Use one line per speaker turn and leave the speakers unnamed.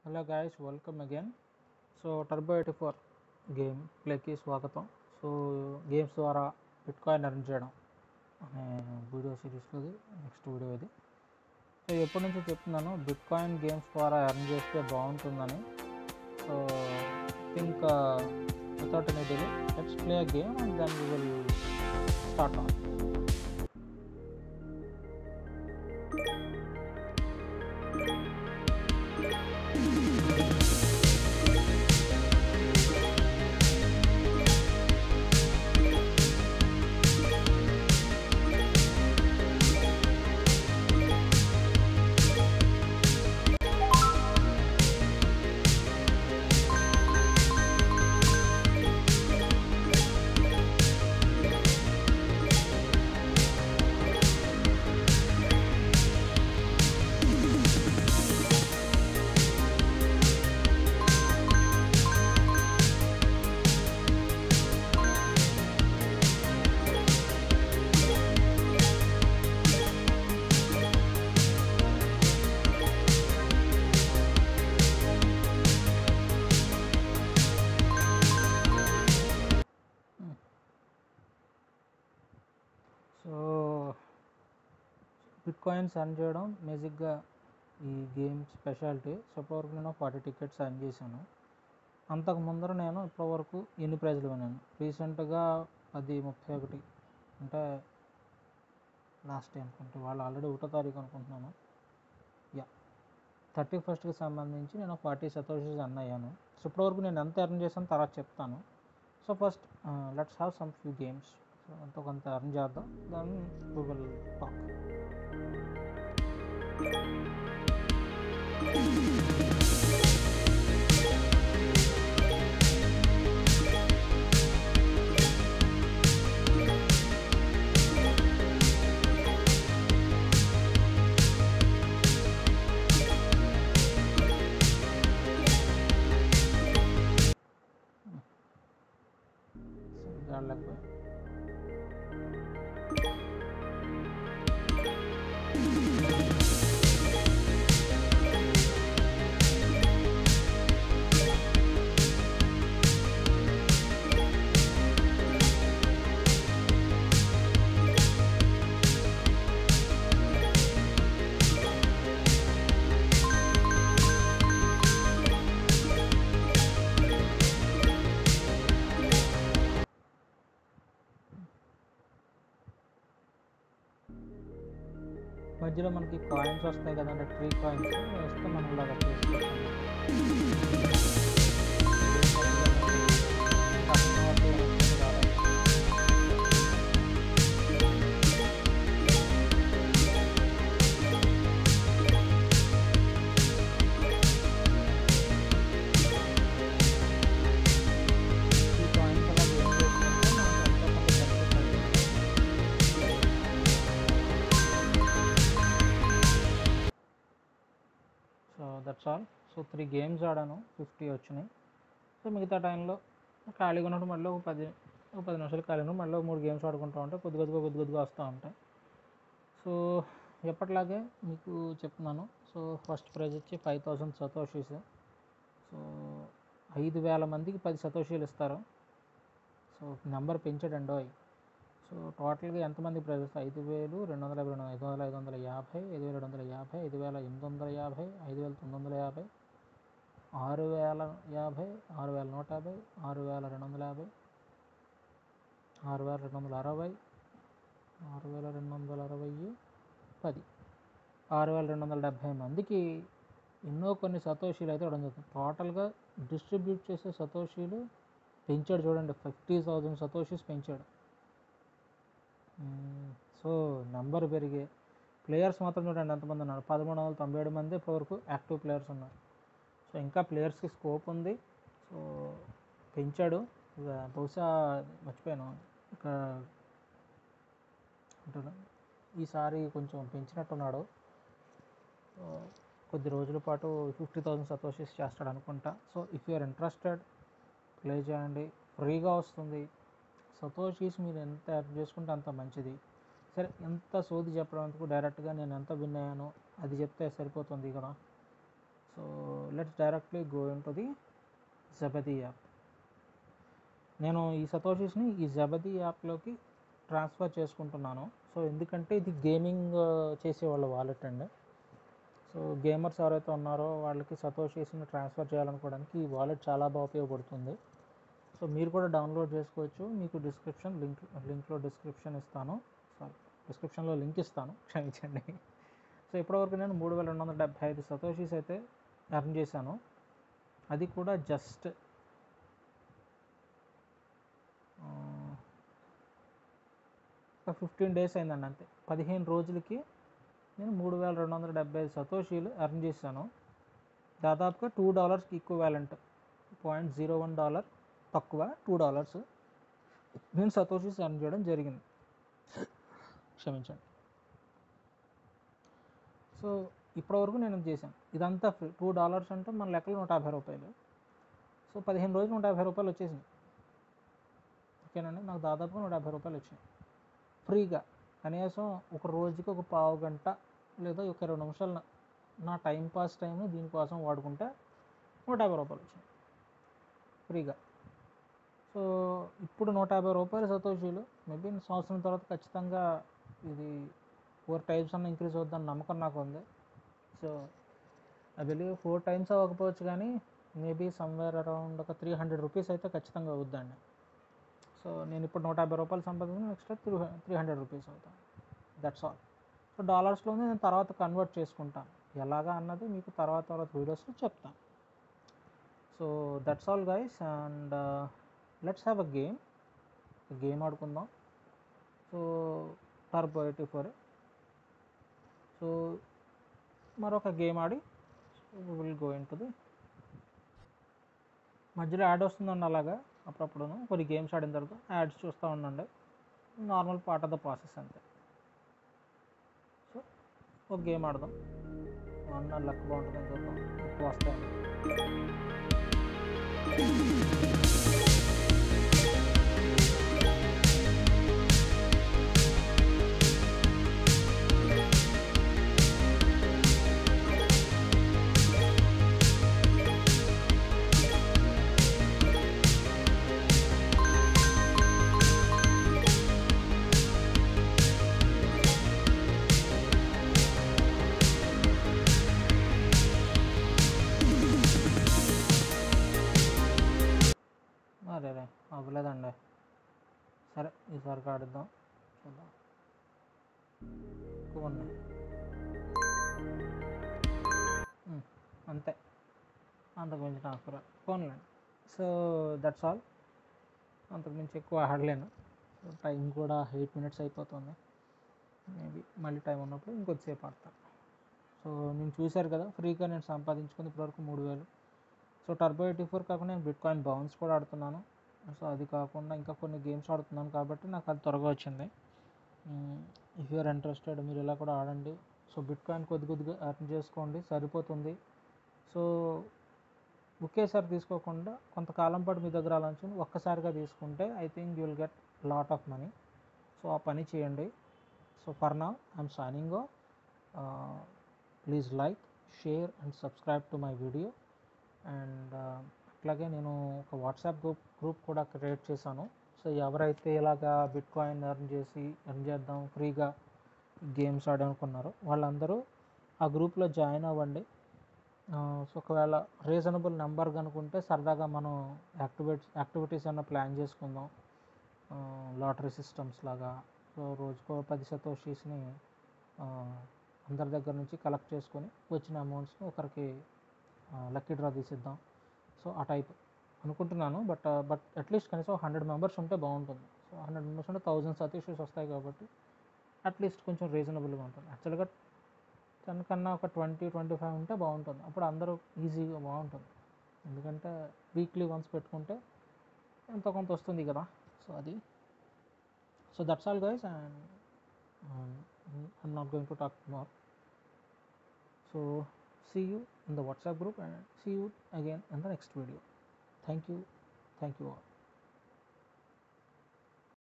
Hello guys welcome again so turbo eighty four game ప్లేకి స్వాగతం so games ద్వారా bitcoin earn చేయడం అనే వీడియో సిరీస్లోది నెక్స్ట్ వీడియో ఇది సో ఎప్పటి నుంచో చెప్తున్నాను బిట్ కాయిన్ గేమ్స్ ద్వారా ఎర్న్ చేస్తే బాగుంటుందని so think without any delay let's play a game and then we will start on so bitcoins earn చేయడం బేసిక్గా ఈ గేమ్ స్పెషాలిటీ సో ఇప్పటివరకు నేను ఫార్టీ టికెట్స్ అర్న్ చేశాను అంతకు ముందర నేను ఇప్పటివరకు ఎన్ని ప్రైజ్లు విన్నాను రీసెంట్గా పది ముప్పై ఒకటి అంటే లాస్ట్ డే అనుకుంటే వాళ్ళు ఆల్రెడీ ఒకటో తారీఖు అనుకుంటున్నాను యా థర్టీ ఫస్ట్కి సంబంధించి నేను ఫార్టీ సతోషీస్ అన్న అయ్యాను సో ఇప్పటివరకు నేను ఎంత ఎర్న్ చేశాను తర్వాత చెప్తాను so first let's have some few games so ఎంతో కొంత అర్న్ చేద్దాం దాన్ని వీ విల్ టాక్ సో దాంట్లోకి పోయి మధ్యలో మనకి కాయిన్స్ వస్తాయి కదండి ట్రీ కాయిన్స్ వేస్తే మనం ఇలాగ చేసుకోవచ్చు ఈ కాయిన్స్ అలా ఏం చేసుకుంటే మనకి ఎంతో కొంత benefit అవుతుంది. So that's all so three games ఆడాను ఫిఫ్టీ వచ్చినాయి సో మిగతా టైంలో ఖాళీగా ఉన్నప్పుడు మళ్ళీ ఒక పది ఒక పది నిమిషాలు ఖాళీగా ఉన్నప్పుడు మళ్ళీ ఒక మూడు గేమ్స్ ఆడుకుంటూ ఉంటే కొద్ది కొద్దిగా కొద్ది కొద్దిగా వస్తూ ఉంటాయి సో ఎప్పటిలాగే మీకు చెప్తున్నాను సో ఫస్ట్ ప్రైజ్ వచ్చి ఫైవ్ థౌసండ్ సతోషీస్ సో ఐదు వేల మందికి పది సతోషీలు ఇస్తారు సో నెంబర్ పెంచాడండో సో టోటల్గా ఎంతమంది ప్రైజెస్ ఐదు వేలు రెండు వందల యాభై రెండు ఐదు వందల ఐదు వందల యాభై ఐదు వేల రెండు వందల యాభై ఐదు వేల ఎనిమిది వందల యాభై ఐదు వేల తొమ్మిది వందల యాభై ఆరు వేల యాభై ఆరు వేల నూట యాభై ఆరు వేల రెండు వందల యాభై ఆరు వేల రెండు వందల అరవై ఆరు వేల రెండు వందల అరవై పది ఆరు వేల రెండు వందల డెబ్భై మందికి ఎన్నో కొన్ని సతోషీలు అయితే ఇవ్వడం జరుగుతుంది టోటల్గా డిస్ట్రిబ్యూట్ చేసే సతోషీలు పెంచాడు చూడండి ఫిఫ్టీ థౌజండ్ సతోషీస్ పెంచాడు మ్మ్. సో నెంబర్ పెరిగే ప్లేయర్స్ మాత్రం చూడండి ఎంతమంది ఉన్నారు పదమూడు వందల తొంభై ఏడు మంది ఇప్పటివరకు యాక్టివ్ ప్లేయర్స్ ఉన్నారు సో ఇంకా ప్లేయర్స్కి స్కోప్ ఉంది సో పెంచాడు ఇక బహుశా మర్చిపోయాను ఇక అంటారు ఈసారి కొంచెం పెంచినట్టున్నాడు సో కొద్ది రోజుల పాటు ఫిఫ్టీ థౌసండ్ సతోషిస్ చేస్తాడు అనుకుంటా so if you're interested play చేయండి ఫ్రీగా వస్తుంది సతోషీస్ మీరు ఎంత యాడ్ చేసుకుంటే అంత మంచిది సరే ఎంత సోది చెప్పడం ఎందుకు డైరెక్ట్గా నేను ఎంత విన్ అయ్యానో అది చెప్తే సరిపోతుంది ఇక్కడ so let's directly go into the ZEBEDEE app నేను ఈ సతోషిస్ని ఈ జబదీ యాప్లోకి ట్రాన్స్ఫర్ చేసుకుంటున్నాను సో ఎందుకంటే ఇది గేమింగ్ చేసేవాళ్ళ వాలెట్ అండి సో గేమర్స్ ఎవరైతే ఉన్నారో వాళ్ళకి సతోషీస్ని ట్రాన్స్ఫర్ చేయాలనుకోవడానికి ఈ వాలెట్ చాలా బాగా ఉపయోగపడుతుంది సో మీరు కూడా డౌన్లోడ్ చేసుకోవచ్చు మీకు డిస్క్రిప్షన్ లింక్ లింక్లో డిస్క్రిప్షన్ ఇస్తాను సారీ డిస్క్రిప్షన్లో లింక్ ఇస్తాను క్షమించండి సో ఇప్పటివరకు నేను మూడు వేల రెండు వందల డెబ్బై ఐదు సతోషీస్ అయితే ఎర్న్ చేశాను అది కూడా జస్ట్ ఒక ఫిఫ్టీన్ డేస్ అయిందండి అంతే పదిహేను రోజులకి నేను మూడు వేల రెండు వందల డెబ్బై ఐదు సతోషీలు ఎర్న్ చేశాను దాదాపుగా టూ డాలర్స్కి equivalent point zero one dollar తక్కువ టూ డాలర్స్ నేను సతోషీస్ ఎర్న్ చేయడం జరిగింది క్షమించండి సో ఇప్పటివరకు నేను ఇది చేశాను ఇదంతా ఫ్రీ టూ డాలర్స్ అంటే మన లెక్కలో నూట యాభై రూపాయలు సో పదిహేను రోజులు నూట యాభై రూపాయలు వచ్చేసింది ఓకేనండి నాకు దాదాపుగా నూట యాభై రూపాయలు వచ్చినాయి ఫ్రీగా కనీసం ఒక రోజుకి ఒక పావు గంట లేదా ఒక ఇరవై నిమిషాలు నా- నా టైం పాస్ టైంని దీనికోసం వాడుకుంటే నూట యాభై రూపాయలు వచ్చినాయి ఫ్రీగా సో ఇప్పుడు నూట యాభై రూపాయలు సతోషీలు మేబీ సంవత్సరం తర్వాత ఖచ్చితంగా ఇది ఫోర్ టైమ్స్ అన్న ఇంక్రీజ్ అవుతుందని నమ్మకం నాకు ఉంది so I believe four times అవ్వకపోవచ్చు కానీ మేబీ సమ్వేర్ అరౌండ్ ఒక త్రీ హండ్రెడ్ రూపీస్ అయితే ఖచ్చితంగా అవుద్దండి సో నేను ఇప్పుడు నూట యాభై రూపాయలు సంపాదించిన next three three hundred rupees అవుతాను దట్స్ ఆల్ సో డాలర్స్లోనే నేను తర్వాత కన్వర్ట్ చేసుకుంటాను ఎలాగా అన్నది మీకు తర్వాత తర్వాత వీడియోస్లో చెప్తాను so that's all guys and let's have a game game ఆడుకుందాం so turbo eighty four so మరొక గేమ్ ఆడి will go into the మధ్యలో యాడ్ వస్తుందండి అలాగా అప్పుడప్పుడు కొన్ని గేమ్స్ ఆడిన తర్వాత యాడ్స్ చూస్తూ ఉండండి normal part of the process అంతే సో ఒక గేమ్ ఆడదాం అన్న లక్ బాగుంటుందని చూద్దాం ఎక్కువ వస్తాయి అరే రే అవ్వలేదండి సరే ఈసారి ఆడిద్దాం చూద్దాం ఎక్కువ ఉన్నాయి ఉమ్, అంతే అంతకుమించి నాకు రా ఫోన్లేండి సో దట్స్ ఆల్ అంతకుమించి ఎక్కువ ఆడలేను సో టైం కూడా ఎయిట్ మినిట్స్ అయిపోతుంది మేబీ మళ్ళీ టైం ఉన్నప్పుడు ఇంకొద్దిసేపు ఆడతాను సో నేను చూశారు కదా ఫ్రీగా నేను సంపాదించుకుంది ఇప్పటివరకు మూడు వేలు సో టర్బో ఎయిటీ ఫోర్ కాకుండా నేను బిట్ కాయిన్ బౌన్స్ కూడా ఆడుతున్నాను సో అది కాకుండా ఇంకా కొన్ని గేమ్స్ ఆడుతున్నాను కాబట్టి నాకు అది త్వరగా వచ్చింది ఇఫ్ యూఆర్ ఇంట్రెస్టెడ్ మీరు ఇలా కూడా ఆడండి సో బిట్ కాయిన్ కొద్ది కొద్దిగా ఎర్న్ చేసుకోండి సరిపోతుంది సో ఒకేసారి తీసుకోకుండా కొంతకాలం పాటు మీ దగ్గర అలా ఉంచుకుని ఒక్కసారిగా తీసుకుంటే I think you will get lot of money so ఆ పని చేయండి so for now I'm signing please like share and subscribe to my video and అట్లాగే నేను ఒక వాట్సాప్ గ్రూప్ గ్రూప్ కూడా క్రియేట్ చేశాను సో ఎవరైతే ఇలాగా బిట్ కాయిన్ ఎర్న్ చేసి ఎర్న్ చేద్దాం ఫ్రీగా గేమ్స్ ఆడనుకున్నారో వాళ్ళందరూ ఆ గ్రూప్లో జాయిన్ అవ్వండి ఆ, సో ఒకవేళ రీజనబుల్ నెంబర్ కనుకుంటే సరదాగా మనం యాక్టివేట్ యాక్టివిటీస్ ఏమైనా ప్లాన్ చేసుకుందాం లాటరీ సిస్టమ్స్ లాగా సో రోజుకో పది సతోషీస్ని అందరి దగ్గర నుంచి కలెక్ట్ చేసుకొని వచ్చిన అమౌంట్స్ని ఒకరికి లక్కీ డ్రా తీసిద్దాం సో ఆ టైప్ అనుకుంటున్నాను బట్ బట్ అట్లీస్ట్ కనీసం హండ్రెడ్ మెంబర్స్ ఉంటే బాగుంటుంది సో హండ్రెడ్ మెంబర్స్ ఉంటే థౌజండ్ సతీషెస్ వస్తాయి కాబట్టి అట్లీస్ట్ కొంచెం రీజనబుల్గా ఉంటుంది యాక్చువల్గా టెన్ కన్నా ఒక ట్వంటీ ట్వంటీ ఫైవ్ ఉంటే బాగుంటుంది అప్పుడు అందరూ ఈజీగా బాగుంటుంది ఎందుకంటే వీక్లీ వన్స్ పెట్టుకుంటే ఎంతో కొంత వస్తుంది కదా సో అది so that's all guys and I'm not going to talk more so see you in the whatsapp group and see you again in the next video thank you thank you all